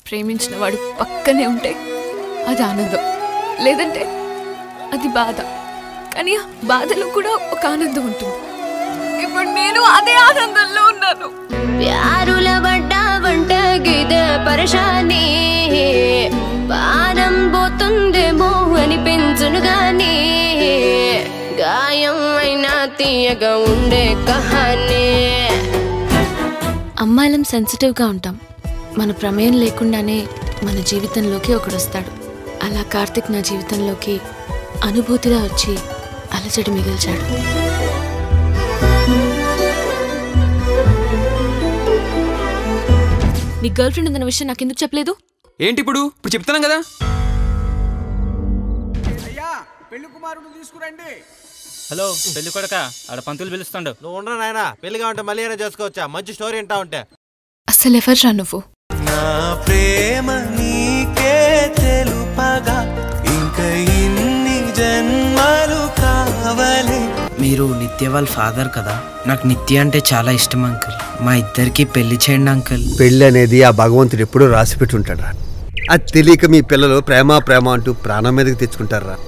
ప్రేమించిన వాడు పక్కనే ఉంటే అది ఆనందం లేదంటే అది బాధ కానీ ఆ బాధలో కూడా ఒక ఆనందం ఉంటుంది ఇప్పుడు నేను అదే ఆనందంలో ఉన్నాను ప్యారుల పడ్డా వంట గిద పరశాని పానం పోతుందేమో అనిపించును గాని గాయం అయినా తీయగా ఉండే కహాని అమ్మాయిలం సెన్సిటివ్గా ఉంటాం మన ప్రమేయం లేకుండానే మన జీవితంలోకి ఒకడు వస్తాడు అలా కార్తిక్ నా జీవితంలోకి అనుభూతిగా వచ్చి అలజడి మిగిల్చాడు నీ గర్ల్ ఫ్రెండ్ ఉందన్న విషయం నాకు ఎందుకు చెప్పలేదు ఏంటి ఇప్పుడు ఇప్పుడు చెప్తున్నాం కదా అయ్యా పెళ్లి కుమారుడు తీసుకురండి హలో పెళ్లి కొడక ఆడ పంతులు పిలుస్తాడు నువ్వు ఉండరా నాయన పెళ్లిగా ఉంటే మళ్ళీ అయినా చేసుకోవచ్చా మంచి స్టోరీ వింటా ఉంటే అసలు ఎవర్రా నువ్వు నా ప్రేమ నీకే తెలుపగా ఇంక ఇన్ని జన్మలు కావలే మీరు నిత్య వాళ్ళ ఫాదర్ కదా నాకు నిత్య అంటే చాలా ఇష్టం అంకుల్ మా ఇద్దరికి పెళ్లి చేయండి అంకుల్ పెళ్ళి అనేది ఆ భగవంతుడు ఎప్పుడూ రాసి పెట్టుంటాడా అది తెలియక మీ పిల్లలు ప్రేమ ప్రేమ అంటూ ప్రాణం మీదకి తెచ్చుకుంటారా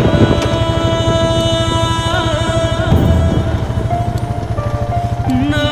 నా